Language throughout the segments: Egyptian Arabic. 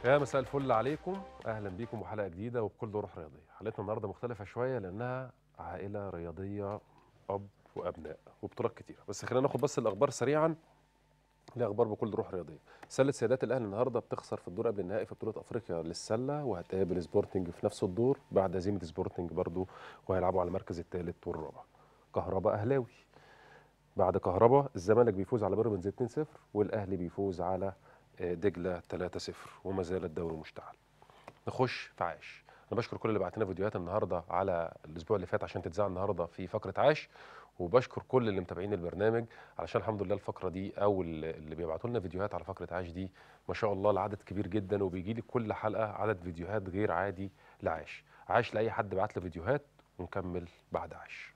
يا مساء الفل عليكم اهلا بيكم وحلقه جديده وبكل روح رياضيه حلقتنا النهارده مختلفه شويه لانها عائله رياضيه اب وابناء وبطولات كتيره بس خلينا ناخد بس الاخبار سريعا الاخبار بكل روح رياضيه سله سيدات الاهلي النهارده بتخسر في الدور قبل النهائي في بطوله افريقيا للسله وهتقابل سبورتنج في نفس الدور بعد هزيمه سبورتنج برضو وهيلعبوا على المركز الثالث والرابع كهرباء اهلاوي بعد كهرباء الزمالك بيفوز على بيراميدز 2-0 والاهلي بيفوز على آه، دجله 3-0 وما زال الدوري مشتعل نخش في عاش انا بشكر كل اللي بعت لنا فيديوهات النهارده على الاسبوع اللي فات عشان تتذاع النهارده في فقره عاش وبشكر كل اللي متابعين البرنامج علشان الحمد لله الفقره دي او اللي اللي بيبعتوا لنا فيديوهات على فقره عاش دي ما شاء الله العدد كبير جدا وبيجي لي كل حلقه عدد فيديوهات غير عادي لعاش عاش لاي حد بعت لي فيديوهات ونكمل بعد عاش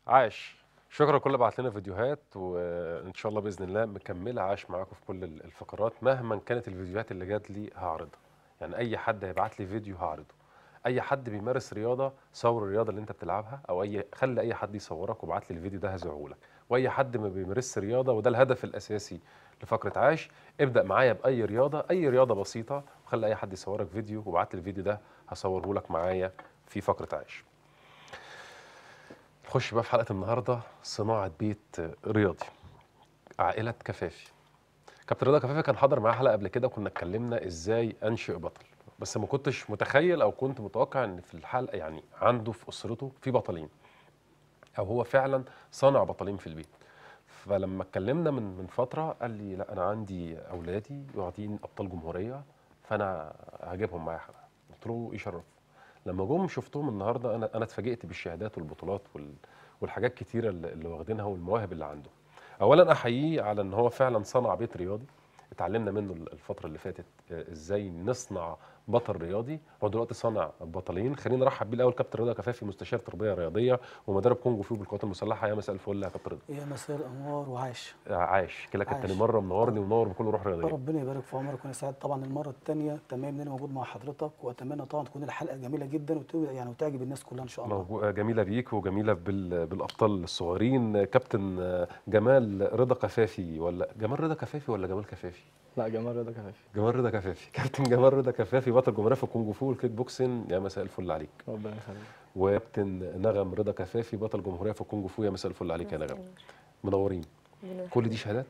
عاش شكرا لكل اللي بعت لنا فيديوهات وان شاء الله باذن الله مكمله عاش معاكم في كل ال- الفقرات مهما كانت الفيديوهات اللي جات لي هعرضها يعني اي حد هيبعت لي فيديو هعرضه اي حد بيمارس رياضه صور الرياضه اللي انت بتلعبها او اي خلي اي حد يصورك وابعت لي الفيديو ده هزعه لك واي حد ما بيمارسش رياضه وده الهدف الاساسي لفقره عاش ابدا معايا باي رياضه اي رياضه بسيطه وخلي اي حد يصورك فيديو وابعت لي الفيديو ده هصوره لك معايا في فقره عاش نخش بقى في حلقه النهارده صناعه بيت رياضي عائله كفافي كابتن رضا كفافي كان حضر معايا حلقه قبل كده وكنا اتكلمنا ازاي انشئ بطل بس ما كنتش متخيل او كنت متوقع ان في الحلقه يعني عنده في اسرته في بطلين او هو فعلا صانع بطلين في البيت فلما اتكلمنا من من فتره قال لي لا انا عندي اولادي واخدين ابطال جمهوريه فانا هجيبهم معايا حلقه قلت له يشرف لما جم شفتهم النهارده انا انا اتفاجئت بالشهادات والبطولات وال والحاجات كتيره اللي اللي واخدينها والمواهب اللي عنده اولا احييه على ان هو فعلا صنع بيت رياضي اتعلمنا منه الفتره اللي فاتت آه، ازاي نصنع بطل رياضي هو دلوقتي صانع بطلين خلينا نرحب بيه الاول كابتن رضا كفافي مستشار تربيه رياضيه ومدرب كونج فو بالقوات المسلحه يا مساء الفل يا كابتن رضا يا مساء الانوار وعاش آه، عاش كده كانت تاني عاش. مره منورني ومنور بكل روح رياضيه ربنا يبارك في عمرك وانا سعيد طبعا المره الثانيه تمام ان انا موجود مع حضرتك واتمنى طبعا تكون الحلقه جميله جدا وت- يعني وتعجب الناس كلها ان شاء الله موجو- آه، جميله بيك وجميله بال... بالابطال الصغيرين آه، كابتن آه، جمال رضا كفافي ولا جمال رضا كفافي ولا جمال كفافي لا جمال رضا كفافي جمال رضا كفافي كابتن جمال رضا كفافي بطل جمهوريه في الكونج فو والكيك بوكسين يا مساء الفل عليك ربنا يخليك وكابتن نغم رضا كفافي بطل جمهوريه في الكونج فو يا مساء الفل عليك يا نغم منورين كل دي شهادات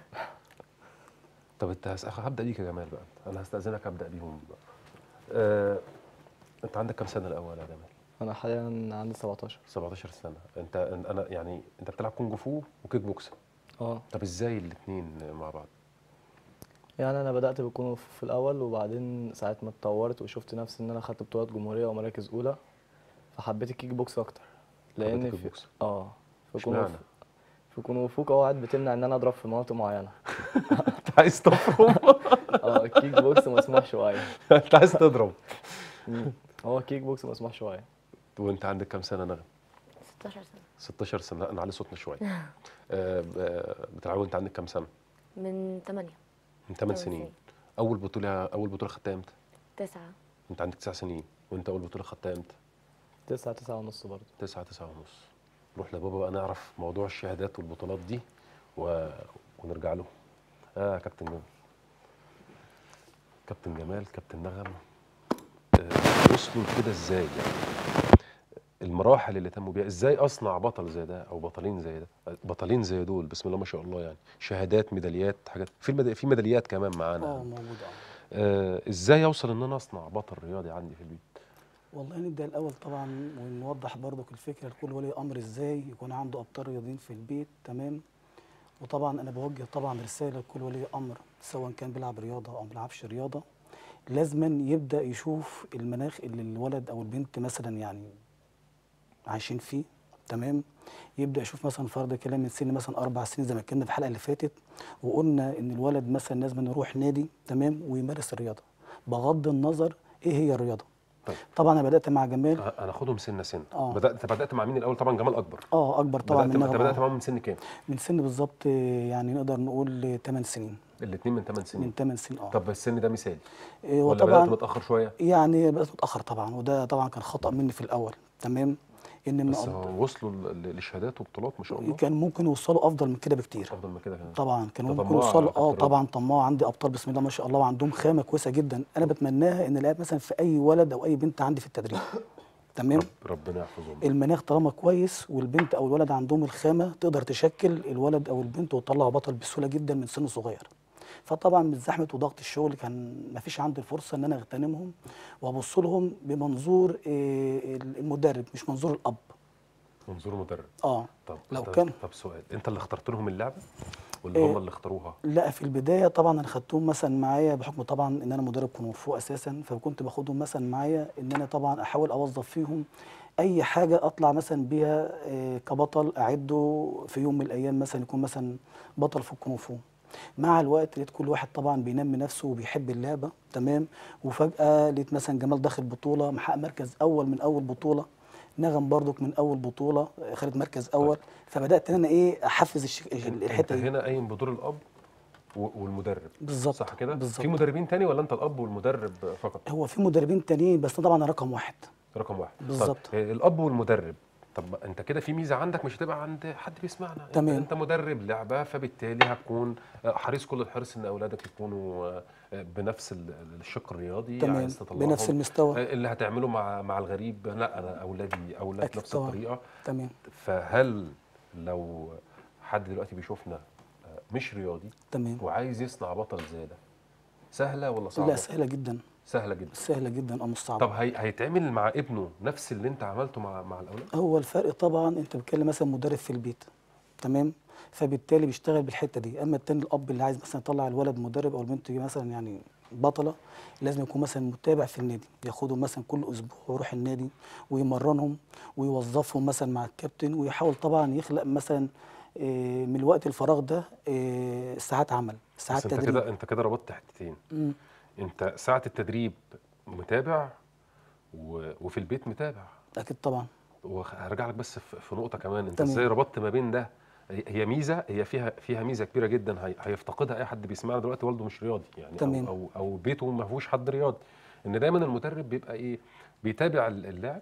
طب انت هس- هبدا بيك يا جمال بقى انا هستاذنك ابدا بيهم بقى آه، انت عندك كام سنه الاول يا جمال انا حاليا عندي 17 17 سنه انت انا يعني انت بتلعب كونج فو وكيك بوكس اه طب ازاي الاثنين مع بعض يعني انا بدات بالكونغ فو في الاول وبعدين ساعه ما اتطورت وشفت نفسي ان انا خدت بطولات جمهوريه ومراكز اولى فحبيت الكيك بوكس اكتر حبيت لان الكيك في بوكس. اه في كونغ اشمعنى؟ فو في كونغ فو قواعد بتمنع ان انا اضرب في مناطق معينه انت عايز تفرم اه الكيك بوكس مسموح شويه انت عايز تضرب مم. هو الكيك بوكس مسموح شويه وانت عندك كام سنه نغم 16 سنة 16 سنه لا، نعلي صوتنا شويه آه، آه، بتلعب وانت عندك كام سنه من 8 من 8 سنين اول بطوله اول بطوله خدتها امتى 9 انت عندك 9 سنين وانت اول بطوله خدتها امتى تسعة تسعة ونص برضه 9 9 ونص نروح لبابا بقى نعرف موضوع الشهادات والبطولات دي و... ونرجع له اه كابتن جمال كابتن جمال كابتن نغم آه وصلوا لكده ازاي يعني المراحل اللي تموا بيها ازاي اصنع بطل زي ده او بطلين زي ده بطلين زي دول بسم الله ما شاء الله يعني شهادات ميداليات حاجات في المد... في ميداليات كمان معانا اه موجود اه آه ازاي اوصل ان انا اصنع بطل رياضي عندي في البيت والله نبدا الاول طبعا ونوضح برضك الفكره لكل ولي امر ازاي يكون عنده ابطال رياضيين في البيت تمام وطبعا انا بوجه طبعا رساله لكل ولي امر سواء كان بيلعب رياضه او ما بيلعبش رياضه لازما يبدا يشوف المناخ اللي الولد او البنت مثلا يعني عايشين فيه تمام يبدا يشوف مثلا فرض كلام من سن مثلا اربع سنين زي ما اتكلمنا في الحلقه اللي فاتت وقلنا ان الولد مثلا لازم يروح نادي تمام ويمارس الرياضه بغض النظر ايه هي الرياضه طيب. طبعا انا بدات مع جمال ه- هناخدهم سنه سنه آه. بدات انت بدات مع مين الاول طبعا جمال اكبر اه اكبر طبعا بدات من انت نغمة. بدات معاهم من سن كام من سن بالظبط آه، يعني نقدر نقول 8 سنين الاثنين من 8 من سنين 8 سنين اه طب السن ده مثالي إيه، ولا بدات وطبعا متاخر شويه يعني بدات متاخر طبعا وده طبعا كان خطا مني في الاول تمام ان ما بس أب- هو وصلوا ل- ل- لشهادات وبطولات ما شاء الله كان ممكن يوصلوا افضل من كده بكتير افضل من كده كمان طبعا كانوا ده ممكن طماع يوصلوا يا اه كابتن رضا. طبعا طماع عندي ابطال بسم الله ما شاء الله وعندهم خامه كويسه جدا انا بتمناها ان الاقيها مثلا في اي ولد او اي بنت عندي في التدريب تمام رب ربنا يحفظهم المناخ طالما كويس والبنت او الولد عندهم الخامه تقدر تشكل الولد او البنت وتطلع بطل بسهوله جدا من سن صغير فطبعا من زحمه وضغط الشغل كان ما فيش عندي الفرصه ان انا اغتنمهم وابص لهم بمنظور آه، المدرب مش منظور الاب منظور مدرب اه طب لو طب, كان- طب سؤال انت اللي اخترت لهم اللعبه ولا إيه. هم اللي اختاروها لا في البدايه طبعا انا خدتهم مثلا معايا بحكم طبعا ان انا مدرب كونغ فو اساسا فكنت باخدهم مثلا معايا ان انا طبعا احاول اوظف فيهم اي حاجه اطلع مثلا بيها آه، كبطل اعده في يوم من الايام مثلا يكون مثلا بطل في الكونغ فو مع الوقت لقيت كل واحد طبعا بينمي نفسه وبيحب اللعبه تمام وفجاه لقيت مثلا جمال داخل بطوله محقق مركز اول من اول بطوله نغم برضك من اول بطوله آه، خدت مركز اول فبدات ان انا ايه احفز الش... انت الحته دي هنا قايم بدور الاب و- والمدرب بالظبط صح كده بالظبط. في مدربين تاني ولا انت الاب والمدرب فقط هو في مدربين تانيين بس طبعا أنا رقم واحد رقم واحد بالظبط. طيب آه، الاب والمدرب طب انت كده في ميزه عندك مش هتبقى عند حد بيسمعنا انت- تمام. انت مدرب لعبه فبالتالي هتكون آه، حريص كل الحرص ان اولادك يكونوا آه، آه، بنفس ال- الشق الرياضي تمام عايز تطلعهم بنفس المستوى آه، اللي هتعمله مع مع الغريب لا انا اولادي اولاد أكيد نفس طبعاً. الطريقه تمام فهل لو حد دلوقتي بيشوفنا آه، مش رياضي تمام وعايز يصنع بطل زي ده سهله ولا صعبه لا سهله جدا سهله جدا سهله جدا اه مش صعبه طب هي... هيتعمل مع ابنه نفس اللي انت عملته مع مع الاولاد هو الفرق طبعا انت بتتكلم مثلا مدرب في البيت تمام فبالتالي بيشتغل بالحته دي اما التاني الاب اللي عايز مثلا يطلع الولد مدرب او البنت مثلا يعني بطله لازم يكون مثلا متابع في النادي ياخدهم مثلا كل اسبوع ويروح النادي ويمرنهم ويوظفهم مثلا مع الكابتن ويحاول طبعا يخلق مثلا آه، من الوقت الفراغ ده آه، ساعات عمل ساعات بس انت تدريب كده انت كده ربطت حتتين مم. انت ساعه التدريب متابع و... وفي البيت متابع اكيد طبعا وهرجع لك بس في في نقطه كمان انت تمام. ازاي ربطت ما بين ده هي هي ميزه هي فيها فيها ميزه كبيره جدا هي... هيفتقدها اي حد بيسمعنا دلوقتي والده مش رياضي يعني تمام. او او, أو بيته ما فيهوش حد رياضي ان دايما المدرب بيبقى ايه بيتابع اللاعب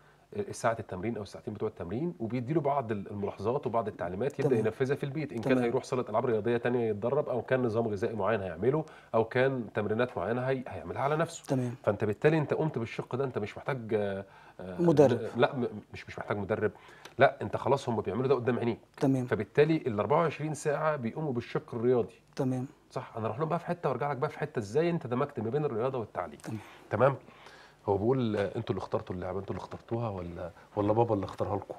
ساعة التمرين او الساعتين بتوع التمرين وبيديله بعض الملاحظات وبعض التعليمات يبدا تمام. ينفذها في البيت ان كان تمام. هيروح صاله العاب رياضيه تانية يتدرب او كان نظام غذائي معين هيعمله او كان تمرينات معينه هي... هيعملها على نفسه تمام فانت بالتالي انت قمت بالشق ده انت مش محتاج آه، آه، مدرب. لا م- مش مش محتاج مدرب لا انت خلاص هم بيعملوا ده قدام عينيك تمام فبالتالي ال 24 ساعه بيقوموا بالشق الرياضي تمام صح انا اروح لهم بقى في حته وارجع لك بقى في حته ازاي انت دمجت ما بين الرياضه والتعليم تمام. تمام هو بيقول آه، انتوا اللي اخترتوا اللعبه انتوا اللي اخترتوها ولا ولا بابا اللي اختارها لكم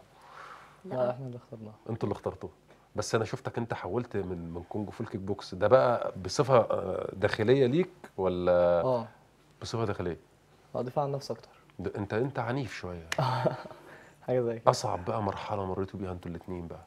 لا احنا اللي اخترناها انتوا اللي اخترتوها بس انا شفتك انت حولت من من كونج فو الكيك بوكس ده بقى بصفه آه، داخليه ليك ولا اه بصفه داخليه اه دفاع عن النفس اكتر ده انت انت عنيف شويه حاجه زي كده اصعب بقى مرحله مريتوا بيها انتوا الاثنين بقى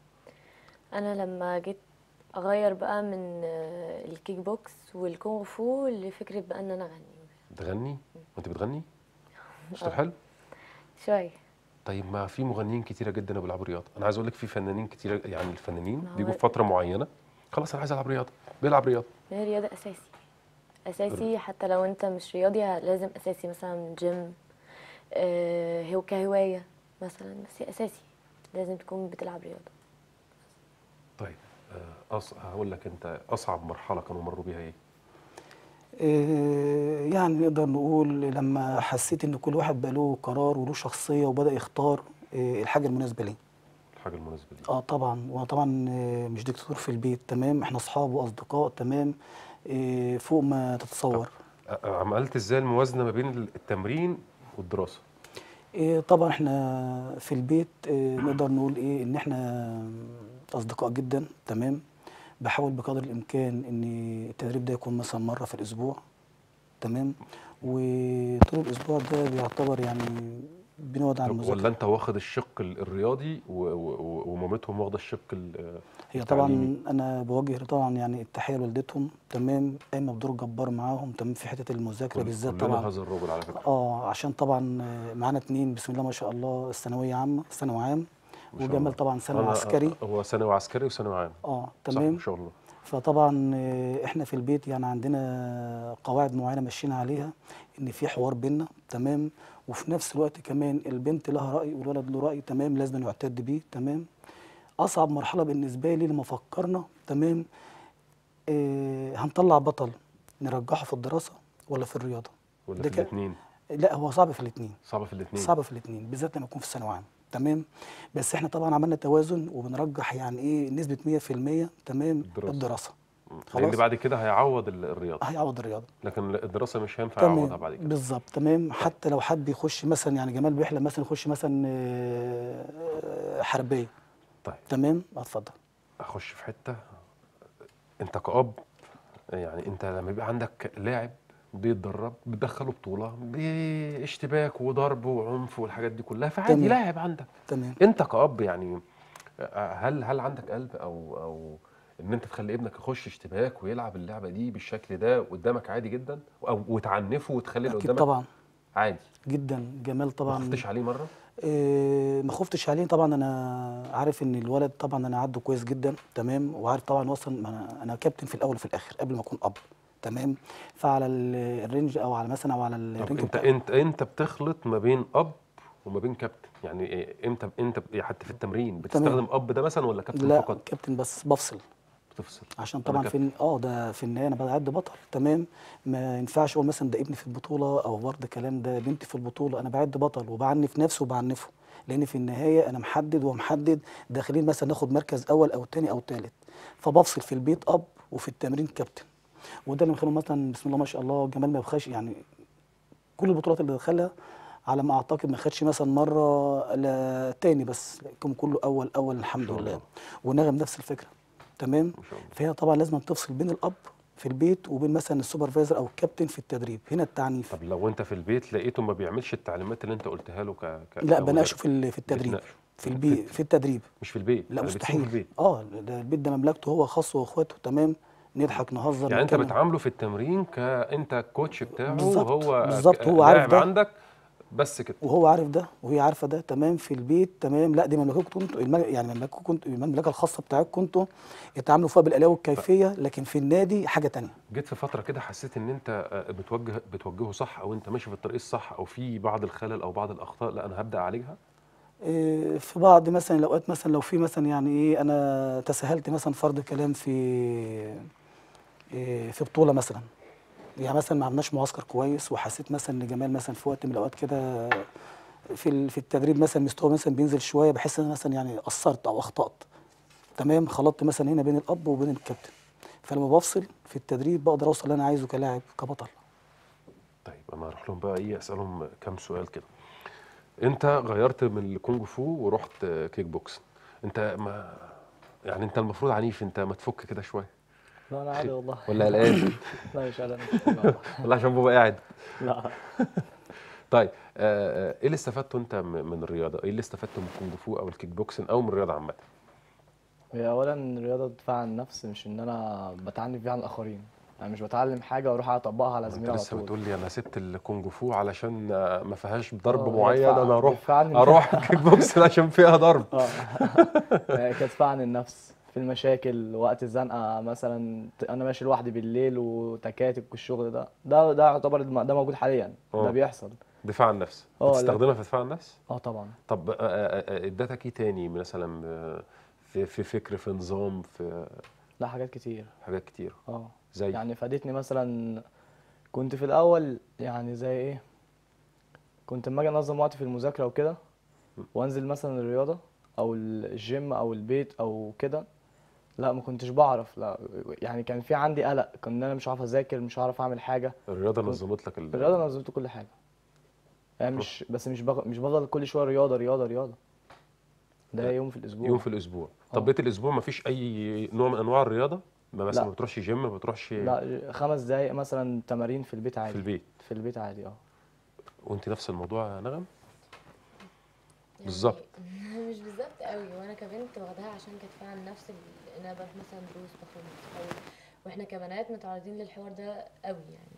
انا لما جيت اغير بقى من آه، الكيك بوكس والكونغ فو لفكره بقى ان انا اغني تغني وانت بتغني صوتك آه. حلو شويه طيب ما في مغنيين كتيره جدا بيلعبوا رياضه انا عايز اقول لك في فنانين كتيره يعني الفنانين ما هو- بيجوا في فتره معينه خلاص انا عايز العب رياضه بيلعب رياضه هي رياضه اساسي اساسي حتى لو انت مش رياضي لازم اساسي مثلا جيم آه هو كهوايه مثلا بس هي اساسي لازم تكون بتلعب رياضه طيب آه، أص... هقول لك انت اصعب مرحله كانوا مروا بيها ايه إيه، يعني نقدر نقول لما حسيت ان كل واحد بقى له قرار وله شخصيه وبدا يختار إيه، الحاجه المناسبه ليه الحاجه المناسبه ليك اه طبعا وانا طبعا آه، مش دكتور في البيت تمام احنا اصحاب واصدقاء تمام إيه، فوق ما تتصور آه، عملت ازاي الموازنه ما بين التمرين والدراسه إيه، طبعا احنا في البيت إيه، نقدر نقول ايه ان احنا اصدقاء جدا تمام بحاول بقدر الامكان ان التدريب ده يكون مثلا مره في الاسبوع تمام وطول الاسبوع ده بيعتبر يعني بنقعد على طب ولا المذاكره انت واخد الشق ال- الرياضي و... و... ومامتهم واخده الشق ال... هي طبعا التعليمي؟ انا بوجه طبعا يعني التحيه لوالدتهم تمام قايمه بدور جبار معاهم تمام في حته المذاكره كل- بالذات كلنا طبعا هذا الرجل على فكره اه عشان طبعا آه، معانا اتنين بسم الله ما شاء الله الثانويه عامه ثانوي عام ما شاء الله. وجمال طبعا ثانوي أنا- عسكري هو ثانوي عسكري وثانوي عام اه صح تمام ما شاء الله فطبعا آه، احنا في البيت يعني عندنا قواعد معينه ماشيين عليها ان في حوار بينا تمام وفي نفس الوقت كمان البنت لها راي والولد له راي تمام لازم يعتد بيه تمام اصعب مرحله بالنسبه لي لما فكرنا تمام آه هنطلع بطل نرجحه في الدراسه ولا في الرياضه ولا ده في كان- الاثنين لا هو صعب في الاثنين صعبه في الاثنين صعب في الاثنين بالذات لما يكون في ثانوي عام تمام بس احنا طبعا عملنا توازن وبنرجح يعني ايه نسبه 100% تمام الدراسة. الدراسه لان خلاص. بعد كده هيعوض ال- الرياضه هيعوض الرياضه لكن الدراسه مش هينفع يعوضها تمام بعد كده بالظبط تمام حتى لو حد يخش مثلا يعني جمال بيحلم مثلا يخش مثلا آه، آه، حربيه طيب تمام اتفضل اخش في حته انت كأب يعني انت لما يبقى عندك لاعب بيتدرب بتدخله بطوله باشتباك وضرب وعنف والحاجات دي كلها فعادي تمام. لاعب عندك تمام انت كأب يعني هل هل عندك قلب او او ان انت تخلي ابنك يخش اشتباك ويلعب اللعبه دي بالشكل ده قدامك عادي جدا او وتعنفه وتخلي اللي اكيد قدامك طبعا عادي جدا جمال ما طبعا خفتش عليه مره إيه ما خفتش عليه طبعا انا عارف ان الولد طبعا انا عده كويس جدا تمام وعارف طبعا وصل ما انا انا كابتن في الاول وفي الاخر قبل ما اكون اب تمام فعلى ال- الرينج او على مثلا او على طب الرينج انت بتاع انت انت بتخلط ما بين اب وما بين كابتن يعني إيه، امتى انت حتى في التمرين بتستخدم اب ده مثلا ولا كابتن لا فقط كابتن بس بفصل بتفصل عشان أنا طبعا في الن- اه ده في النهايه انا بعد بطل تمام ما ينفعش اقول مثلا ده ابني في البطوله او برضه كلام ده بنتي في البطوله انا بعد بطل وبعنف نفسي وبعنفه لان في النهايه انا محدد ومحدد داخلين مثلا ناخد مركز اول او تاني او تالت فبفصل في البيت اب وفي التمرين كابتن وده اللي مخليه مثلا بسم الله ما شاء الله جمال ما يبخاش يعني كل البطولات اللي دخلها على ما اعتقد ما خدش مثلا مره لا تاني بس لكن كله اول اول الحمد شاء الله. لله ونغم نفس الفكره تمام ما شاء الله فهي طبعا لازم تفصل بين الاب في البيت وبين مثلا السوبرفايزر او الكابتن في التدريب هنا التعنيف طب لو انت في البيت لقيته ما بيعملش التعليمات اللي انت قلتها له ك... ك... لا كمدرب. بناقشه في ال- في التدريب بتناقشه. في البيت في التدريب مش في البيت لا أنا بتسيبه مستحيل في البيت اه ده البيت ده مملكته هو خاصه واخواته تمام نضحك نهزر يعني انت نتكلم. بتعامله في التمرين كانت الكوتش بتاعه بالظبط، وهو بالظبط، ك- هو عارف لاعب ده. عندك بس كده وهو عارف ده وهي عارفه ده تمام في البيت تمام لا دي مملكتكم انتوا الم- يعني مملكتكم كنتوا المملكه الخاصه بتاعتكم انتوا يتعاملوا فيها بالاليه والكيفيه لكن في النادي حاجه تانية جيت في فتره كده حسيت ان انت آه، بتوجه بتوجهه صح او انت ماشي في الطريق الصح او في بعض الخلل او بعض الاخطاء لا انا هبدا اعالجها إيه، في بعض مثلا الاوقات مثلا لو في مثلا يعني ايه انا تساهلت مثلا فرض كلام في إيه، في بطوله مثلا يعني مثلا ما عملناش معسكر كويس وحسيت مثلا ان جمال مثلا في وقت من الاوقات كده في ال- في التدريب مثلا مستوى مثلا بينزل شويه بحس ان أنا مثلا يعني قصرت او اخطات تمام خلطت مثلا هنا بين الاب وبين الكابتن فلما بفصل في التدريب بقدر اوصل اللي انا عايزه كلاعب كبطل طيب انا هروح لهم بقى ايه اسالهم كام سؤال كده انت غيرت من الكونج فو ورحت آه، كيك بوكس انت ما يعني انت المفروض عنيف انت ما تفك كده شويه لا انا عادي والله ولا قلقان لا مش قلقان والله. ولا عشان بابا قاعد لا طيب آه، آه، ايه اللي استفدته انت م- من الرياضه ايه اللي استفدته من الكونج فو او الكيك بوكسن او من الرياضه عامه هي اولا الرياضه دفاع عن النفس مش ان انا بتعنف بيها عن الاخرين انا مش بتعلم حاجه واروح اطبقها على انت زميلي على لسه طول بتقول لي انا سبت الكونج فو علشان آه، ما فيهاش ضرب آه، معين دفاع- انا اروح دفاع عن اروح كيك بوكسن عشان فيها ضرب اه هي كانت دفاع عن النفس في المشاكل وقت الزنقه مثلا ت- انا ماشي لوحدي بالليل وتكاتك والشغل ده ده ده يعتبر الم- ده موجود حاليا آه. ده بيحصل دفاع عن النفس اه، لا. بتستخدمها في دفاع عن النفس اه طبعا طب آه، آه، آه، ادتك ايه تاني مثلا آه، في في فكر في نظام في لا حاجات كتير حاجات كتير اه زي يعني فادتني مثلا كنت في الاول يعني زي ايه كنت لما اجي انظم وقتي في المذاكره وكده وانزل مثلا الرياضه او الجيم او البيت او كده لا ما كنتش بعرف لا يعني كان في عندي قلق كان انا مش عارف اذاكر مش عارف اعمل حاجه الرياضه نظمت لك ال- الرياضه نظمت كل حاجه يعني مش بس مش بغ... مش بفضل كل شويه رياضه رياضه رياضه ده يوم في الاسبوع يوم في الاسبوع طب اه. بقيه الاسبوع ما فيش اي نوع من انواع الرياضه ما مثلا لا. ما بتروحش جيم ما بتروحش لا خمس دقايق مثلا تمارين في البيت في عادي البيت في البيت عادي اه وانت نفس الموضوع يا نغم يعني بالظبط. مش بالظبط قوي وانا كبنت واخداها عشان كانت فيها عن نفس ال- ان انا بروح مثلا دروس بخرج مع صحابي واحنا كبنات متعرضين للحوار ده قوي يعني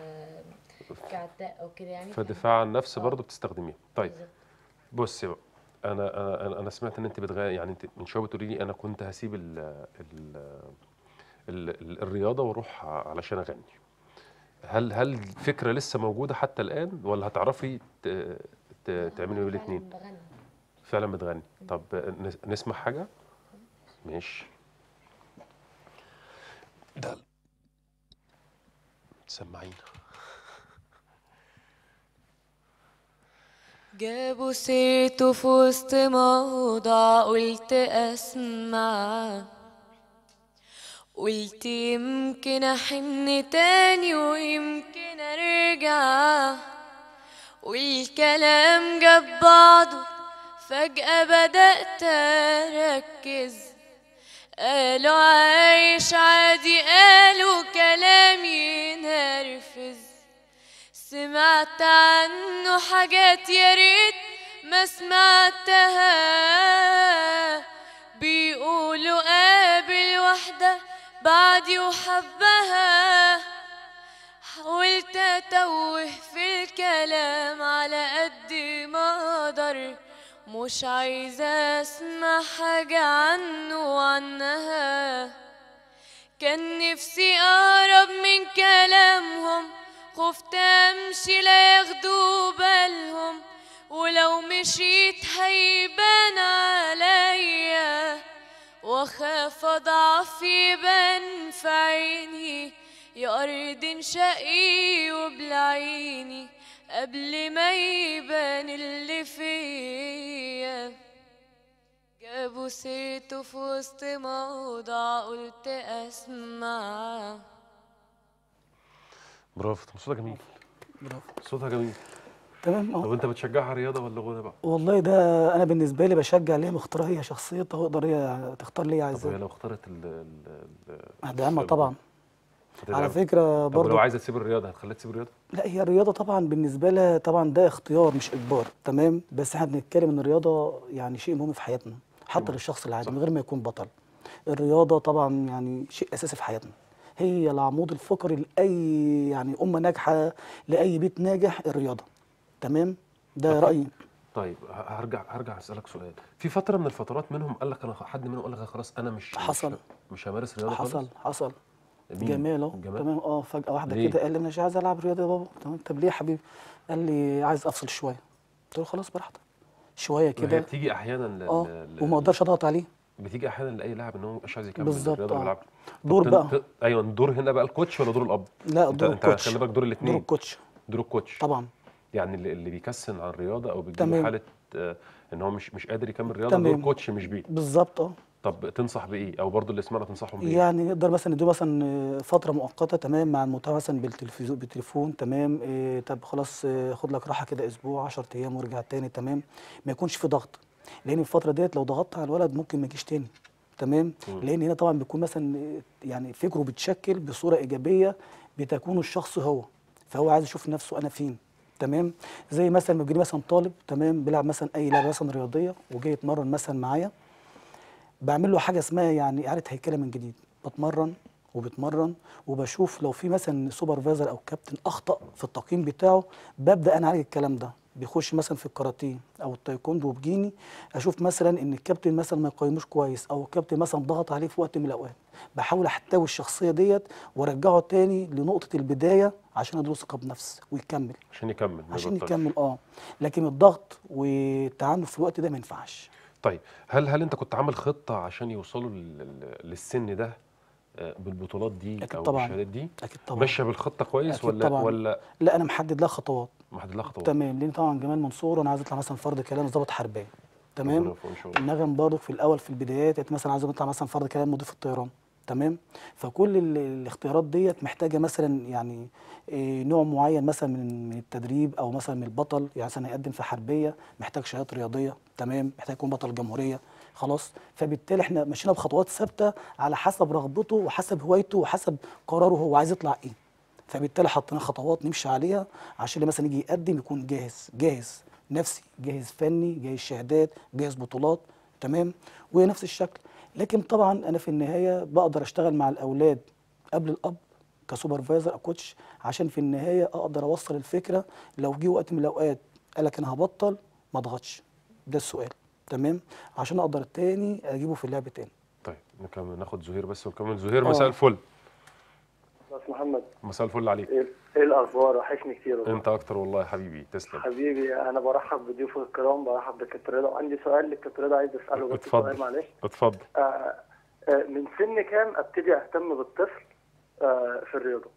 ك- كعداء او كده يعني فدفاع عن النفس اه. برضه بتستخدميها طيب بالظبط. بصي بقى انا انا انا- انا سمعت ان انت بتغير يعني انت من شويه بتقولي لي انا كنت هسيب ال ال ال ال الرياضه واروح علشان اغني هل هل الفكره لسه موجوده حتى الان ولا هتعرفي ت- ت- تعملي أنا الاثنين فعلاً بغني فعلا بتغني طب نس- نسمع حاجه ماشي ده سمعينا جابوا سيرته في وسط موضع قلت اسمع قلت يمكن احن تاني ويمكن ارجع والكلام جاب بعضه فجأة بدأت أركز قالوا عايش عادي قالوا كلام ينرفز سمعت عنه حاجات يا ريت ما سمعتها بيقولوا قابل واحدة بعدي وحبها حاولت اتوه في الكلام على قد ما اقدر مش عايزة اسمع حاجة عنه وعنها كان نفسي اقرب من كلامهم خفت امشي لا ياخدوا بالهم ولو مشيت هيبان عليا واخاف اضعف يبان في عيني يا ارض انشقي وبلعيني قبل ما يبان اللي فيا جابوا سيرته في وسط موضع قلت اسمع برافو طب صوتها جميل برافو صوتها جميل تمام طب اه انت بتشجعها رياضه ولا غنى بقى؟ والله ده انا بالنسبه لي بشجع ليها مختارها هي شخصيتها وتقدر هي تختار لي طب وهي عايزاه لو اختارت ال ال ال هدعمها طبعا هتدعم. على فكره طب ولو برضو عايزه تسيب الرياضه هتخليها تسيب الرياضه؟ لا هي الرياضه طبعا بالنسبه لها طبعا ده اختيار مش اجبار تمام بس احنا بنتكلم ان الرياضه يعني شيء مهم في حياتنا حتى للشخص العادي من غير ما يكون بطل الرياضه طبعا يعني شيء اساسي في حياتنا هي العمود الفقري لاي يعني امه ناجحه لاي بيت ناجح الرياضه تمام ده طب رايي طيب ه- هرجع هرجع اسالك سؤال في فتره من الفترات منهم قال لك انا حد منهم قال لك خلاص انا مش مش- حصل. مش همارس رياضه حصل خالص حصل مين؟ جمال اهو جمال تمام اه فجاه واحده ليه؟ كده قال لي انا مش عايز العب رياضه يا بابا تمام طب ليه يا حبيبي قال لي عايز افصل شويه قلت له خلاص براحتك شويه هي كده بتيجي احيانا ل... اه ل... ل- وما اقدرش اضغط عليه بتيجي احيانا لاي لاعب ان هو مش عايز يكمل بالظبط، الرياضه اه. اللي بيلعبها طب دور تن- بقى. ت- ايوه الدور هنا بقى الكوتش ولا دور الاب؟ لا انت دور انت الكوتش خلي بالك دور دور الاثنين الكوتش دور الكوتش طبعا يعني اللي, اللي بيكسن عن الرياضه او بيجيله تمام. حاله آه، ان هو مش مش قادر يكمل رياضه دور تمام. كوتش مش بيه بالظبط اه طب تنصح بايه او برضو اللي سمعنا تنصحهم بايه؟ يعني نقدر مثلا نديه مثلا فتره مؤقته تمام مع المتابعه مثلا بالتلفزيون بالتليفون تمام إيه طب خلاص إيه خد لك راحه كده اسبوع 10 ايام وارجع تاني تمام ما يكونش في ضغط لان الفتره ديت لو ضغطت على الولد ممكن ما يجيش تاني تمام لان هنا طبعا بيكون مثلا إيه، يعني فكره بيتشكل بصوره ايجابيه بتكون الشخص هو فهو عايز يشوف نفسه انا فين تمام زي مثلا لما يجي مثلا طالب تمام بيلعب مثلا اي لعبه مثلا رياضيه وجاي يتمرن مثلا معايا بعمل له حاجه اسمها يعني اعاده هيكله من جديد بتمرن وبتمرن وبشوف لو في مثلا سوبرفايزر او كابتن اخطا في التقييم بتاعه ببدا انا اعالج الكلام ده بيخش مثلا في الكاراتيه او التايكوندو وبجيني اشوف مثلا ان الكابتن مثلا ما يقيموش كويس او الكابتن مثلا ضغط عليه في وقت من الاوقات بحاول احتوي الشخصيه ديت وارجعه تاني لنقطه البدايه عشان اديله ثقه بنفس ويكمل عشان يكمل ما عشان يبطلش. يكمل اه لكن الضغط والتعنف في الوقت ده ما ينفعش طيب هل هل انت كنت عامل خطه عشان يوصلوا لل- لل- للسن ده آه، بالبطولات دي أكيد او طبعاً. بالشهادات دي اكيد طبعا ماشيه بالخطه كويس أكيد ولا طبعاً. ولا لا انا محدد لها خطوات محدد لها خطوات تمام لان طبعا جمال منصور انا عايز اطلع مثلا فرد كلام ضابط حربيه ربنا تمام يوفقه ان شاء الله النغم برضو في الاول في البدايات يعني مثلا عايز اطلع مثلا فرد كلام مضيف الطيران تمام فكل ال- الاختيارات ديت محتاجه مثلا يعني إيه نوع معين مثلا من من التدريب او مثلا من البطل يعني مثلا هيقدم في حربيه محتاج شهادات رياضيه تمام محتاج يكون بطل جمهوريه خلاص فبالتالي احنا مشينا بخطوات ثابته على حسب رغبته وحسب هوايته وحسب قراره هو عايز يطلع ايه فبالتالي حطينا خطوات نمشي عليها عشان اللي مثلا يجي يقدم يكون جاهز جاهز نفسي جاهز فني جاهز شهادات جاهز بطولات تمام ونفس الشكل لكن طبعا انا في النهايه بقدر اشتغل مع الاولاد قبل الاب كسوبرفايزر او كوتش عشان في النهايه اقدر اوصل الفكره لو جه وقت من الاوقات قال لك انا هبطل ما اضغطش ده السؤال تمام عشان اقدر تاني اجيبه في اللعب تاني طيب نكمل ناخد زهير بس ونكمل زهير آه. مساء الفل استاذ محمد مساء الفل عليك ايه إيه الاخبار وحشني كتير والله. انت اكتر والله يا حبيبي تسلم حبيبي انا برحب بضيوفك الكرام برحب بكابتن رضا وعندي سؤال للكابتن رضا عايز اساله بس اتفضل. سؤال معلش اتفضل آه آه من سن كام ابتدي اهتم بالطفل آه في الرياضه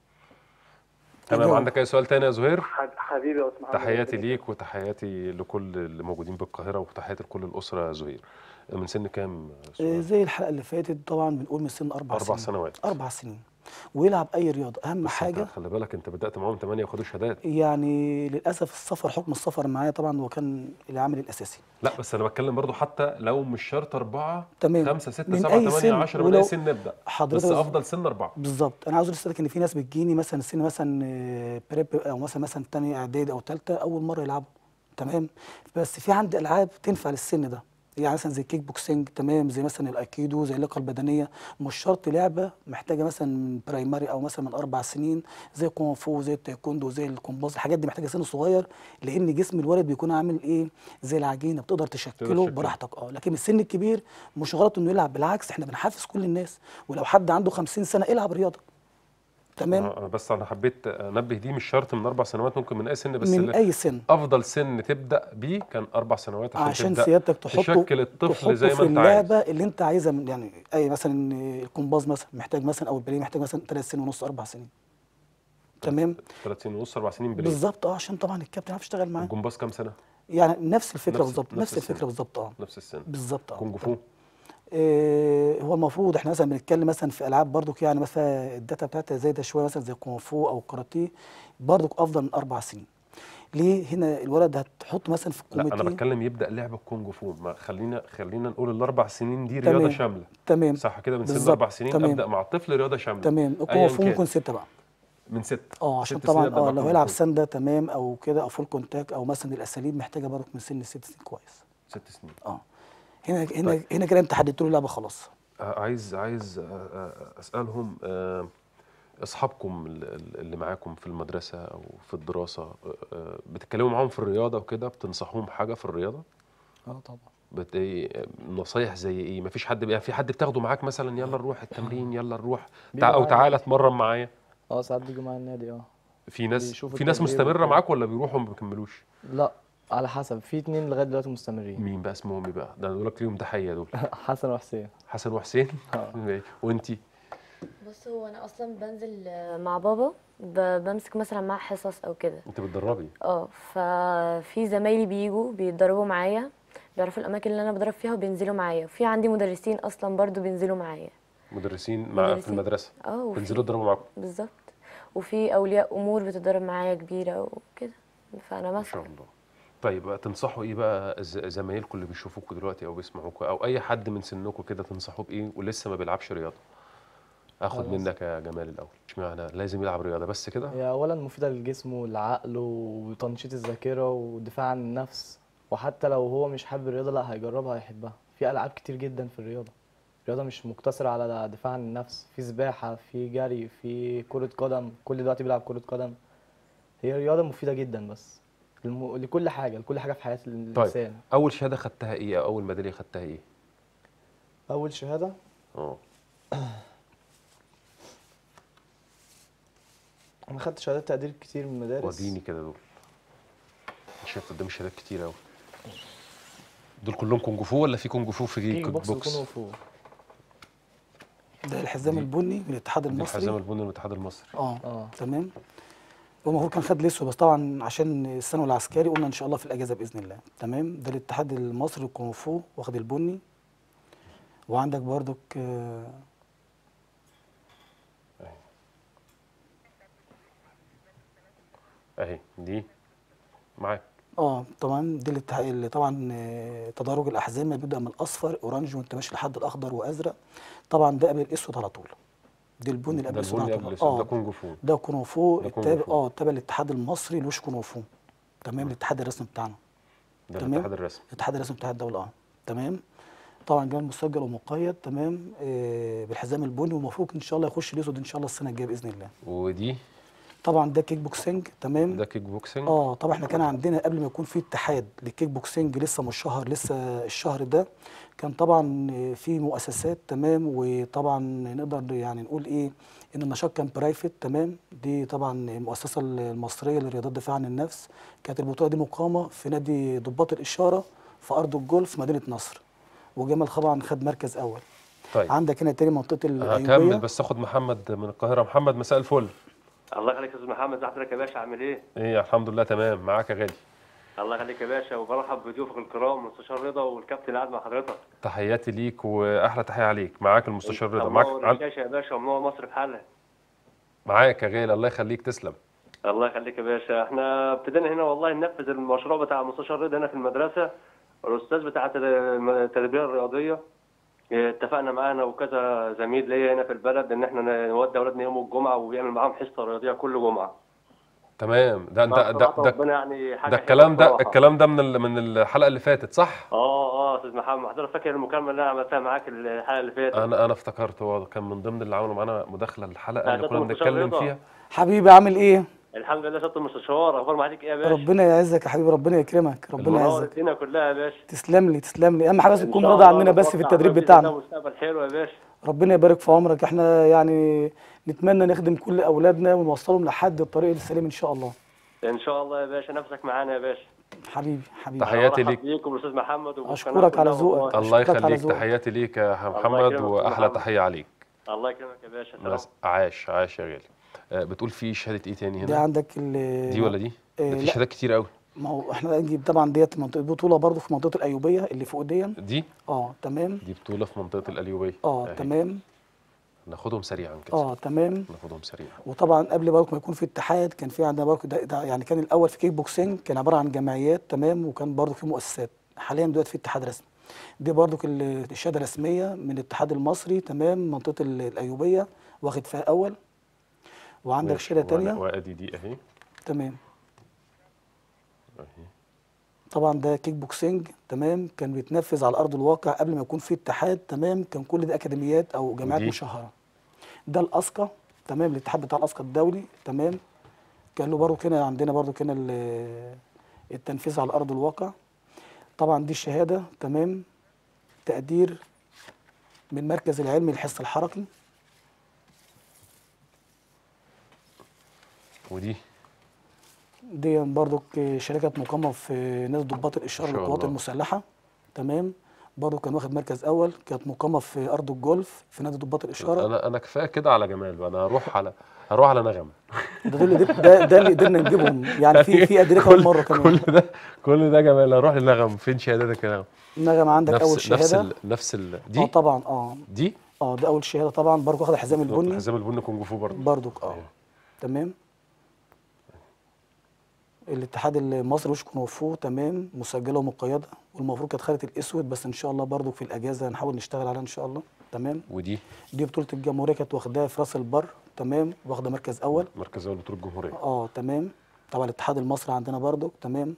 تمام أجاوب. عندك اي سؤال تاني يا زهير حب- حبيبي يا استاذ محمد تحياتي ربنا ليك وتحياتي لكل اللي موجودين بالقاهره وتحياتي لكل الاسره يا زهير من سن كام آه، سؤال؟ زي الحلقه اللي فاتت طبعا بنقول من سن اربع, اربع سنين سنوات اربع سنين ويلعب اي رياضه اهم بس حاجه انت خلي بالك انت بدات معاهم 8 وخدوا شهادات يعني للاسف السفر حكم السفر معايا طبعا هو كان العامل الاساسي لا بس انا بتكلم برضو حتى لو مش شرط اربعه تمام. خمسه سته من سبعه أي ثمانيه سن، 10 من ولو اي سن نبدا حضرتك بس بس- افضل سن اربعه بالظبط انا عاوز اقول لك ان في ناس بتجيني مثلا سن مثلا آه، بريب او مثلا مثلا تانية اعدادي او ثالثه اول مره يلعبوا تمام بس في عندي العاب تنفع للسن ده يعني مثلا زي الكيك بوكسينج تمام زي مثلا الايكيدو زي اللياقه البدنيه مش شرط لعبه محتاجه مثلا من برايمري او مثلا من اربع سنين زي كونغ فو زي التايكوندو زي الكومباز الحاجات دي محتاجه سن صغير لان جسم الولد بيكون عامل ايه زي العجينه بتقدر تشكله تشكله. براحتك اه لكن السن الكبير مش غلط انه يلعب بالعكس احنا بنحفز كل الناس ولو حد عنده 50 سنه العب رياضه تمام آه، انا بس انا حبيت انبه دي مش شرط من اربع سنوات ممكن من اي سن بس من اللي اي سن افضل سن تبدا بيه كان اربع سنوات عشان, عشان تبدا سيادتك تحطه تشكل الطفل تحطه زي في ما انت عايز اللعبه اللي انت عايزها من يعني اي مثلا الكومباز مثلا محتاج مثلا او الباليه محتاج مثلا ثلاث سنين ونص اربع سنين تمام ثلاث سنين ونص اربع سنين بليه بالظبط اه عشان طبعا الكابتن عارف يشتغل معاه الجمباز كام سنه؟ يعني نفس الفكره نفس- بالظبط نفس نفس السن. الفكره بالظبط اه نفس السن بالظبط اه كونج فو إيه هو المفروض احنا مثلا بنتكلم مثلا في العاب برضك يعني مثلا الداتا بتاعتها زايده شويه مثلا زي الكونغ فو او الكاراتيه برضك افضل من اربع سنين ليه هنا الولد هتحط مثلا في لا انا الكوميتي بتكلم يبدا لعب الكونج فو ما خلينا خلينا نقول الاربع سنين دي تمام. رياضه شامله تمام صح كده من سن بالظبط. اربع سنين تمام. ابدا مع الطفل رياضه شامله تمام أياً الكونغ فو كان. ممكن سته بقى من ست اه عشان ست سنين طبعا أبدأ مع اه لو كونغ هيلعب فو. سنده تمام او كده او فول كونتاك او مثلا الاساليب محتاجه برضك من سن ست سنين كويس ست سنين اه هنا هنا طيب. هنا كده انت حددت له اللعبه خلاص آه، عايز عايز آه، آه، اسالهم آه، اصحابكم ال- ال- اللي معاكم في المدرسه او في الدراسه آه، آه، بتتكلموا معاهم في الرياضه وكده بتنصحوهم حاجه في الرياضه اه طبعا بت... إيه، نصايح زي ايه مفيش حد بي... في حد بتاخده معاك مثلا يلا نروح التمرين يلا نروح تع... بيبقى او معايا تعالى النادي. اتمرن معايا اه ساعات بيجوا معايا النادي اه في ناس بيشوفوا في ناس التدريب مستمره وكده. معاك ولا بيروحوا ما بيكملوش لا على حسب في اتنين لغايه دلوقتي مستمرين مين بقى اسمهم ايه بقى ده انا لك ليهم تحيه دول حسن وحسين حسن وحسين اه وانتي بص هو انا اصلا بنزل آه، مع بابا ب- بمسك مثلا معاه حصص او كده انت بتدربي اه ففي زمايلي بيجوا بيتدربوا معايا بيعرفوا الاماكن اللي انا بضرب فيها وبينزلوا معايا وفي عندي مدرسين اصلا برضو بينزلوا معايا مدرسين مع في مدرسين. المدرسه اه وفي- تنزلوا تضربوا معاكم بالظبط وفي اولياء امور بتتدرب معايا كبيره وكده فانا ما شاء ماسكه الله طيب بقى تنصحوا ايه بقى ز- زمايلكم اللي بيشوفوكوا دلوقتي او بيسمعوكوا او اي حد من سنكم كده تنصحوه بايه ولسه ما بيلعبش رياضه اخد خلاص. منك يا جمال الاول اشمعنى لازم يلعب رياضه بس كده هي اولا مفيده للجسم والعقل وتنشيط الذاكره والدفاع عن النفس وحتى لو هو مش حابب الرياضه لا هيجربها هيحبها في العاب كتير جدا في الرياضه الرياضه مش مقتصره على دفاع عن النفس في سباحه في جري في كره قدم كل دلوقتي بيلعب كره قدم هي رياضه مفيده جدا بس الم... لكل حاجه لكل حاجه في حياه الانسان اول شهاده خدتها ايه او اول ميداليه خدتها ايه اول شهاده اه انا خدت شهادات تقدير كتير من المدارس وريني كده دول أنا شايف قدامي شهادات كتير قوي دول كلهم كونج فو ولا في كونج فو في كيك كيك بوكس بوكس وكونغ فو ده الحزام دي- البني من الاتحاد دي المصري الحزام البني من الاتحاد المصري اه اه تمام هو المفروض كان خد الاسود بس طبعا عشان الثانوي العسكري قلنا ان شاء الله في الاجازه باذن الله تمام ده الاتحاد المصري للكونغ فو واخد البني وعندك برضك آه، اهي دي معاك اه طبعا دي الاتحاد اللي طبعا آه، تدرج الاحزمه بيبدا من الاصفر اورانج وانت ماشي لحد الاخضر وازرق طبعا ده قبل الاسود على طول دي البني اللي قبل ده الاسود البني على قبل طول الاسود ده اه كونج فو ده كونغ فو ده كونغ التابع فو. اه تابع للاتحاد المصري لوش كونغ فو تمام الاتحاد الرسمي بتاعنا ده تمام. الاتحاد الرسمي الاتحاد الرسمي بتاع الدوله اه تمام طبعا جاي مسجل ومقيد تمام آه بالحزام البني ومفروض ان شاء الله يخش الاسود ان شاء الله السنه الجايه باذن الله ودي طبعا ده كيك بوكسنج تمام ده كيك بوكسنج اه طبعا احنا كان عندنا قبل ما يكون في اتحاد للكيك بوكسنج لسه مش شهر لسه الشهر ده كان طبعا في مؤسسات تمام وطبعا نقدر يعني نقول ايه ان النشاط كان برايفت تمام دي طبعا المؤسسه المصريه للرياضات الدفاع عن النفس كانت البطوله دي مقامه في نادي ضباط الاشاره في ارض الجولف مدينه نصر وجمال طبعا خد مركز اول طيب عندك هنا تاني منطقه هكمل الايوبيه بس اخد محمد من القاهره محمد مساء الفل الله يخليك يا استاذ محمد ازي حضرتك يا باشا عامل ايه؟ ايه الحمد لله تمام معاك يا غالي الله يخليك يا باشا وبرحب بضيوفك الكرام مستشار رضا والكابتن اللي قاعد مع حضرتك تحياتي ليك واحلى تحيه عليك معاك المستشار رضا معاك منور عن... الشاشه يا باشا ومنور مصر بحالها معاك يا غالي الله يخليك تسلم الله يخليك يا باشا احنا ابتدينا هنا والله ننفذ المشروع بتاع مستشار رضا هنا في المدرسه الاستاذ بتاع التد- التربيه الرياضيه اه، اتفقنا معانا وكذا زميل ليا هنا في البلد ان احنا نودي اولادنا يوم الجمعه ويعمل معاهم حصه رياضيه كل جمعه تمام ده انت لا، ده صراحة ده, ربنا يعني حاجه ده حلوة الكلام ده بصراحة. الكلام ده من ال- من الحلقه اللي فاتت صح اه اه استاذ محمد حضرتك فاكر المكالمه اللي انا عملتها معاك الحلقه اللي فاتت انا انا افتكرت هو كان من ضمن اللي عملوا معانا مداخله الحلقه آه، اللي ده كنا كان بنتكلم مستشار فيها حبيبي عامل ايه الحمد لله شط المستشار اخبار معاك ايه يا باشا ربنا يعزك يا حبيبي ربنا يكرمك ربنا منور يعزك الدنيا كلها يا باشا تسلم لي تسلم لي اهم حاجه بس إن تكون شاء راضي الله عننا بس في نتوقع التدريب بإذن بتاعنا الله مستقبل حلو يا باشا ربنا يبارك في عمرك احنا يعني نتمنى نخدم كل اولادنا ونوصلهم لحد الطريق السليم ان شاء الله ان شاء الله يا باشا نفسك معانا يا باشا حبيبي حبيبي تحياتي أنا ليك. برحب بيكم الاستاذ محمد وبالقناة أشكرك على كلها ذوقك. والله. الله أشكرك على يخليك ذوقك. تحياتي ليك يا الله محمد يكرمك يا واحلى محمد. تحيه عليك الله يكرمك يا باشا سلام بس عاش عاش يا غالي آه، بتقول في شهاده ايه تاني دي هنا عندك ال- دي ولا دي آه، ده في لا. شهادات كتير قوي ما هو احنا نجيب طبعا ديت منطقه بطوله برضو في منطقه الايوبيه اللي فوق دي دي اه تمام دي بطوله في منطقه القليوبيه اه أهي. تمام ناخدهم سريعا كده اه تمام ناخدهم سريعا وطبعا قبل برضه ما يكون في اتحاد كان في عندنا برضه ده, ده يعني كان الاول في كيك بوكسينج كان عباره عن جمعيات تمام وكان برضه في مؤسسات حاليا دلوقتي في اتحاد رسمي دي برضه ال- الشهاده الرسميه من الاتحاد المصري تمام منطقه ال- الايوبيه واخد فيها اول وعندك ماشي. شهاده وأنا- تانية وادي دي اهي تمام اهي طبعا ده كيك بوكسينج تمام كان بيتنفذ على ارض الواقع قبل ما يكون في اتحاد تمام كان كل ده اكاديميات او جامعات ودي؟ مشهره ده الاسقا تمام الاتحاد بتاع الاسقا الدولي تمام كان له برضه كده عندنا برضه كده ال- التنفيذ على ارض الواقع طبعا دي الشهاده تمام تقدير من مركز العلمي للحس الحركي ودي دي برضو شركة مقامة في نادي ضباط الإشارة ما شاء للقوات الله. المسلحة تمام برضو كان واخد مركز أول كانت مقامة في أرض الجولف في نادي ضباط الإشارة انا انا كفايه كده على جمال بقى انا هروح على هروح على نغم ده دول اللي ده, ده اللي قدرنا نجيبهم يعني في في أدريكة أول مرة كمان كل ده كل ده جمال هروح لنغم فين شهادتك يا نغم نغم عندك أول نفس نفس شهادة ال... نفس ال... اه دي طبعا اه دي اه ده أول شهادة طبعا برضو واخد الحزام البني حزام البني كونج فو برضه برضو اه أيوه. تمام الاتحاد المصري وش كونغ فو تمام مسجله ومقيده والمفروض كانت خدت الاسود بس ان شاء الله برضو في الاجازه هنحاول نشتغل عليها ان شاء الله تمام ودي دي بطولة الجمهورية كانت واخداها في راس البر تمام واخدة مركز أول مركز اول بطوله الجمهوريه اه تمام طبعا الاتحاد المصري عندنا برضو تمام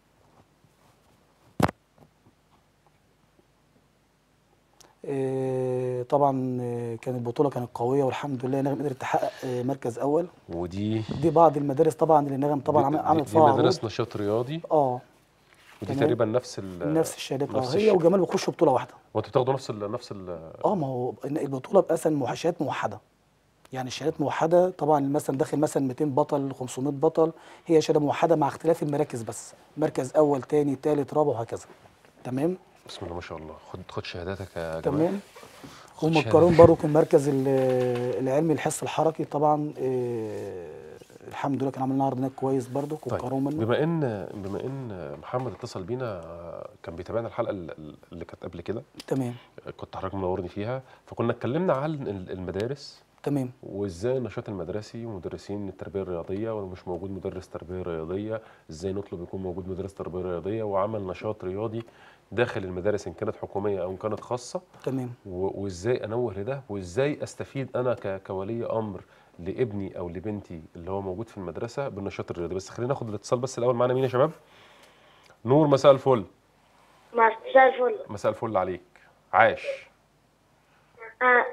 إيه طبعا آه، كانت البطولة كانت قوية والحمد لله نغم قدرت تحقق آه، مركز أول ودي دي بعض المدارس طبعا اللي نغم طبعا دي- عمل- عملت دي, فيها دي عروض مدارس نشاط رياضي اه ودي تمام. تقريبا نفس ال نفس الشهادات اه نفس هي الش- وجمال بيخشوا بطولة واحدة وانتوا بتاخدوا نفس ال نفس ال اه ما هو إن البطوله باسم موحشات موحده يعني الشهادات موحده طبعا مثلا داخل مثلا 200 بطل 500 بطل هي شهاده موحده مع اختلاف المراكز بس مركز اول تاني تالت رابع وهكذا تمام بسم الله ما شاء الله خد خد شهاداتك يا جمال تمام خد هم شهادة. القانون برضه كان مركز ال- العلمي الحس الحركي طبعا آه، الحمد لله كان عاملين عرض هناك كويس برضه طيب وكرموا منه بما ان بما ان محمد اتصل بينا كان بيتابعنا الحلقه ال- اللي كانت قبل كده تمام كنت حضرتك منورني فيها فكنا اتكلمنا عن ال- المدارس تمام وازاي النشاط المدرسي ومدرسين التربيه الرياضيه ولو مش موجود مدرس تربيه رياضيه ازاي نطلب يكون موجود مدرس تربيه رياضيه وعمل نشاط رياضي داخل المدارس ان كانت حكوميه او ان كانت خاصه تمام و- وازاي انوه لده وازاي استفيد انا ك- كولي امر لابني او لبنتي اللي هو موجود في المدرسه بالنشاط الرياضي بس خلينا ناخد الاتصال بس الاول معانا مين يا شباب نور مساء الفل مع مساء الفل مساء الفل عليك عاش آه.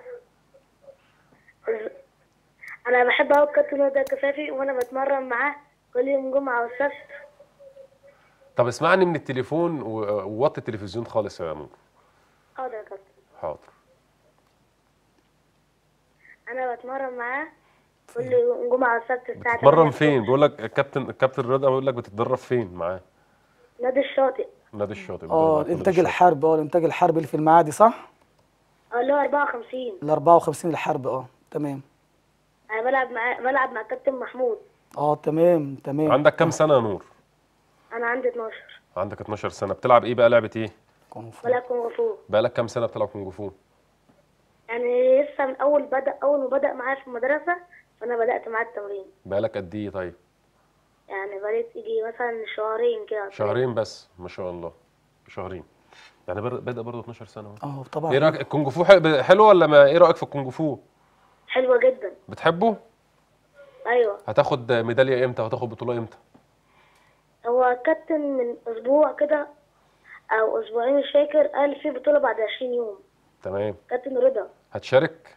انا بحب اوي الكابتن هدى كفافي وانا بتمرن معاه كل يوم جمعه والسبت طب اسمعني من التليفون و- ووطي التلفزيون خالص يا نور حاضر يا كابتن حاضر انا بتمرن معاه كل يوم جمعه والسبت الساعه بتتمرن 8 فين بيقول لك الكابتن الكابتن رضا بيقول لك بتتدرب فين معاه نادي الشاطئ نادي الشاطئ بتدرب اه معاه في نادي الانتاج الشاطئ. الحربي اه الانتاج الحربي اللي في المعادي صح؟ اه اللي هو 54 ال 54 الحرب اه تمام انا بلعب مع بلعب مع كابتن محمود اه تمام تمام عندك كام سنه يا نور انا عندي 12 عندك 12 سنه بتلعب ايه بقى لعبه ايه كونغ فو. بلعب كونغ فو بقالك كام سنه بتلعب كونج فو يعني لسه من اول بدا اول ما بدا معايا في المدرسه فانا بدات معاه التمرين بقالك قد ايه طيب يعني بقيت يجي مثلا شهرين كده شهرين بس ما شاء الله شهرين يعني بر- بادئ برضه 12 سنه اهو اه طبعا ايه رايك الكونج فو حلو حلو ولا ما ايه رايك في الكونج فو حلوه جدا بتحبه ايوه هتاخد ميداليه امتى وهتاخد بطوله امتى هو كابتن من اسبوع كده او اسبوعين مش فاكر قال في بطوله بعد 20 يوم تمام كابتن رضا هتشارك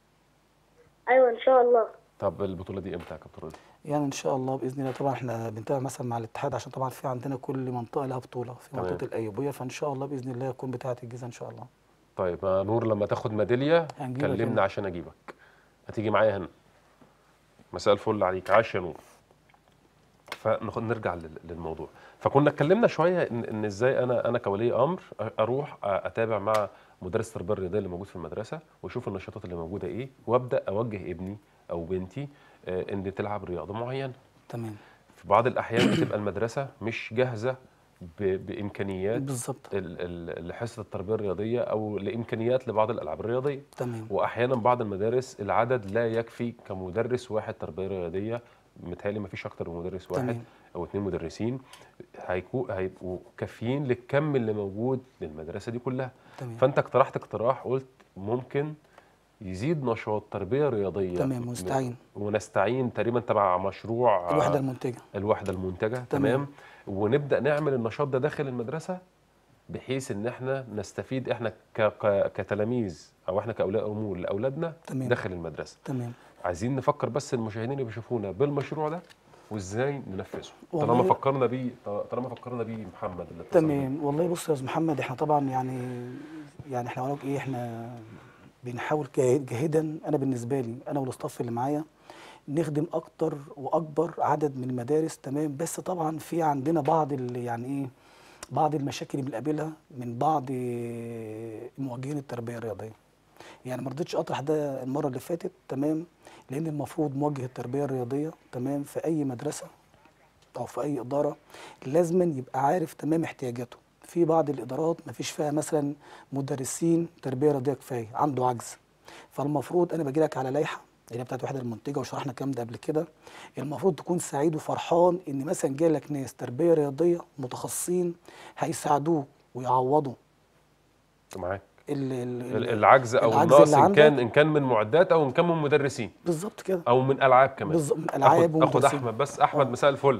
ايوه ان شاء الله طب البطوله دي امتى يا كابتن رضا يعني ان شاء الله باذن الله طبعا احنا بنتابع مثلا مع الاتحاد عشان طبعا في عندنا كل منطقه لها بطوله في تمام. منطقه الايوبيه فان شاء الله باذن الله يكون بتاعه الجيزه ان شاء الله طيب يا نور لما تاخد ميداليه هنجيبك كلمنا هنا. عشان اجيبك هتيجي معايا هنا مساء الفل عليك عاش يا نور فنرجع لل- للموضوع فكنا اتكلمنا شويه ان, إن ازاي انا انا كولي امر أ- اروح أ- اتابع مع مدرس التربيه الرياضيه اللي موجود في المدرسه واشوف النشاطات اللي موجوده ايه وابدا اوجه ابني او بنتي آه، ان تلعب رياضه معينه تمام في بعض الاحيان بتبقى المدرسه مش جاهزه ب- بامكانيات بالظبط ال- ال- لحصه التربيه الرياضيه او لامكانيات لبعض الالعاب الرياضيه تمام واحيانا بعض المدارس العدد لا يكفي كمدرس واحد تربيه رياضيه متهيألي ما فيش اكتر من مدرس واحد تمام. او اتنين مدرسين هيكو هيبقوا كافيين للكم اللي موجود للمدرسه دي كلها تمام فانت اقترحت اقتراح قلت ممكن يزيد نشاط تربيه رياضيه تمام ونستعين ونستعين تقريبا تبع مشروع الوحده المنتجه الوحده المنتجه تمام. تمام ونبدا نعمل النشاط ده داخل المدرسه بحيث ان احنا نستفيد احنا ك- ك- كتلاميذ او احنا كاولياء امور لاولادنا تمام. داخل المدرسه تمام عايزين نفكر بس المشاهدين اللي بيشوفونا بالمشروع ده وازاي ننفذه طالما والله- فكرنا بيه طالما فكرنا بيه محمد اللي اتصل بيه. تمام والله بص يا استاذ محمد احنا طبعا يعني يعني احنا وراك ايه احنا بنحاول جاهد- جاهدا انا بالنسبه لي انا والاستاف اللي معايا نخدم اكتر واكبر عدد من المدارس تمام بس طبعا في عندنا بعض ال- يعني ايه بعض المشاكل اللي بنقابلها من بعض موجهين التربيه الرياضيه يعني ما رضيتش اطرح ده المره اللي فاتت تمام لان المفروض موجه التربيه الرياضيه تمام في اي مدرسه او في اي اداره لازما يبقى عارف تمام احتياجاته في بعض الادارات ما فيش فيها مثلا مدرسين تربيه رياضيه كفايه عنده عجز فالمفروض انا باجي لك على لائحه اللي هي بتاعت الوحده المنتجه وشرحنا الكلام ده قبل كده المفروض تكون سعيد وفرحان ان مثلا جاي لك ناس تربيه رياضيه متخصصين هيساعدوك ويعوضوا معاك ال- ال- ال- العجز او العجز النقص اللي ان كان عندك. ان كان من معدات او ان كان من مدرسين بالظبط كده او من العاب كمان بالظبط من العاب اخد, أخد ومدرسين. احمد بس احمد مساء الفل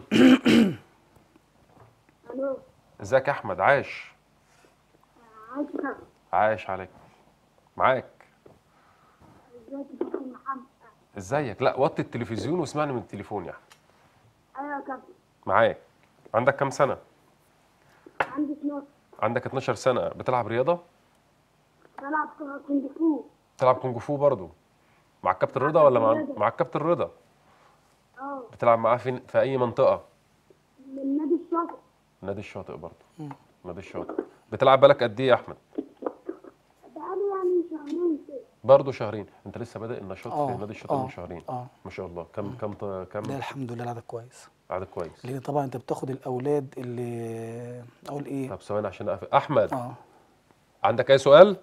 الو ازيك يا احمد عاش عايزة عاش عليك معاك ازيك يا كابتن محمد ازيك لا وطي التلفزيون واسمعني من التليفون يا احمد ايوه يا كابتن معاك عندك كام سنه عندي 12 عندك 12 سنه بتلعب رياضه بلعب كونج فو بتلعب كونج فو برضه مع الكابتن رضا ولا مع مع الكابتن رضا اه بتلعب معاه فين في اي منطقه من نادي الشاطئ نادي الشاطئ برضه نادي الشاطئ بتلعب بالك قد ايه يا احمد بقالي يعني شهرين كده برضه شهرين انت لسه بادئ النشاط آه، في نادي الشاطئ آه، من شهرين اه ما شاء الله كم كم ط- ده كم الحمد لله العدد كويس عدد كويس لان طبعا انت بتاخد الاولاد اللي اقول ايه طب ثواني عشان اقفل احمد اه عندك اي سؤال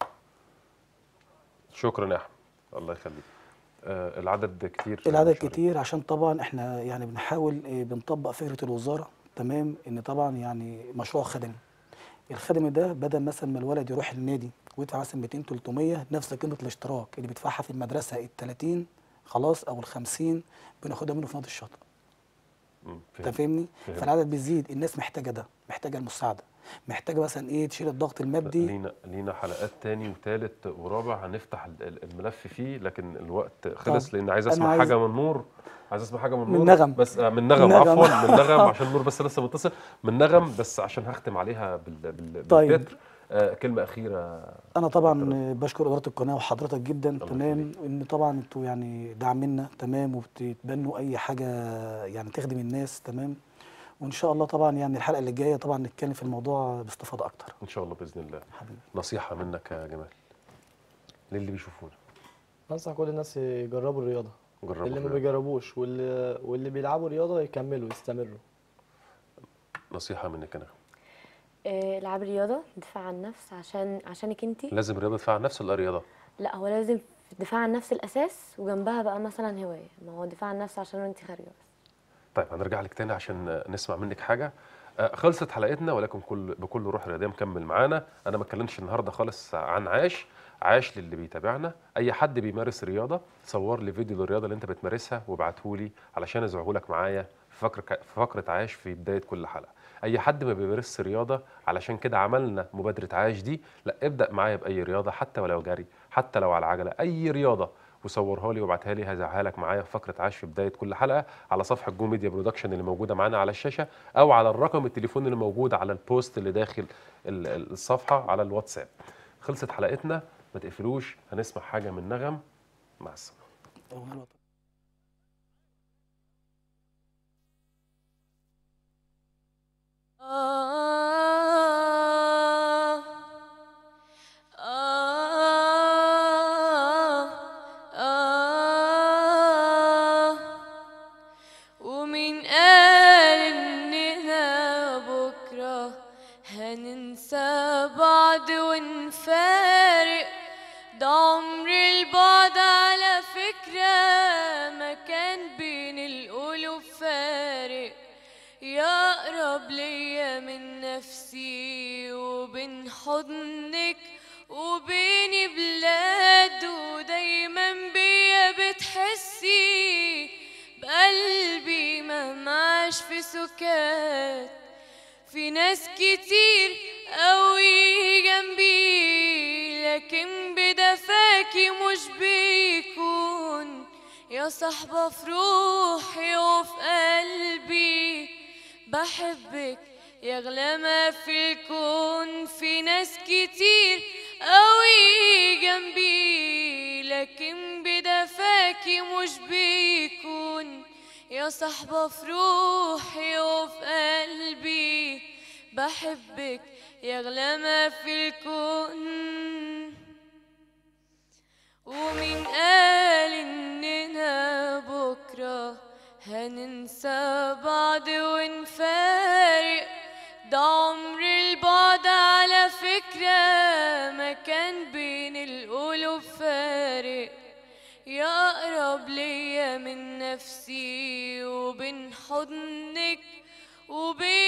شكرا يا احمد الله يخليك آه العدد كتير في العدد شهرين. كتير عشان طبعا احنا يعني بنحاول إيه بنطبق فكره الوزاره تمام ان طبعا يعني مشروع خدمي الخدمي ده بدل مثلا ما الولد يروح النادي ويدفع مثلا 200 300 نفس قيمه الاشتراك اللي بيدفعها في المدرسه ال 30 خلاص او ال 50 بناخدها منه في نادي الشاطئ مم، انت فهمت. فاهمني فهمت. فالعدد بيزيد الناس محتاجه ده محتاجه المساعده محتاجه مثلا ايه تشيل الضغط المادي لينا لينا حلقات تاني وتالت ورابع هنفتح ال- ال- الملف فيه لكن الوقت خلص طب لان عايز أنا اسمع عايز- حاجه من نور عايز اسمع حاجه من من نور نغم. بس آه من نغم, من نغم. عفوا من نغم عشان نور بس لسه متصل من نغم بس عشان هختم عليها بال بال طيب. بالتتر آه كلمه اخيره انا طبعا بشكر اداره القناه وحضرتك جدا الله تمام يخليك. ان طبعا انتوا يعني داعمينا تمام وبتتبنوا اي حاجه يعني تخدم الناس تمام وان شاء الله طبعا يعني الحلقه اللي جايه طبعا نتكلم في الموضوع باستفاضه اكتر ان شاء الله باذن الله حبيبي نصيحه منك يا جمال للي بيشوفونا انصح كل الناس يجربوا الرياضه جربوا اللي ما الرياضة. بيجربوش واللي واللي بيلعبوا رياضه يكملوا يستمروا نصيحه منك انا آه، العب رياضه دفاع عن النفس عشان عشانك انت لازم الرياضه تدفع عن نفس ولا رياضه لا هو لازم دفاع عن النفس الاساس وجنبها بقى مثلا هوايه ما هو دفاع عن النفس عشان انت خارجه بس طيب هنرجع لك تاني عشان نسمع منك حاجه آه، خلصت حلقتنا ولكن كل بكل روح رياضيه مكمل معانا انا ما اتكلمتش النهارده خالص عن عاش عاش للي بيتابعنا اي حد بيمارس رياضه صور لي فيديو للرياضه اللي انت بتمارسها وابعته لي علشان ازعه لك معايا في فقره في فقره عاش في بدايه كل حلقه اي حد ما بيمارسش رياضه علشان كده عملنا مبادره عاش دي لا ابدا معايا باي رياضه حتى ولو جري حتى لو على العجله اي رياضه وصورها لي وابعتها لي هزعها لك معايا في فقره عاش في بدايه كل حلقه على صفحه جو ميديا برودكشن اللي موجوده معانا على الشاشه او على الرقم التليفون اللي موجود على البوست اللي داخل ال- ال- الصفحه على الواتساب خلصت حلقتنا ما تقفلوش هنسمع حاجه من نغم مع السلامه أغنية الوطن. آه آه آه ومين قال إننا بكرة هننسى بعض ونفارق ده عمر البعد على فكرة ما كان بين القلوب فارق يقرب ليا من نفسي وبين حضنك وبيني بلاد ودايما بيا بتحسي بقلبي مهما عاش في سكات في ناس كتير قوي جنبي لكن بدفاكي مش بيكون يا صاحبة في روحي وفي قلبي بحبك يا أغلى ما في الكون في ناس كتير قوي جنبي لكن بدفاكي مش بيكون يا صاحبة في روحي وفي قلبي بحبك يا أغلى ما في الكون ومين قال إننا بكرة هننسى بعض ونفارق ده عمر البعد على فكرة ما كان بين القلوب فارق يقرب ليا من نفسي وبين حضنك وبين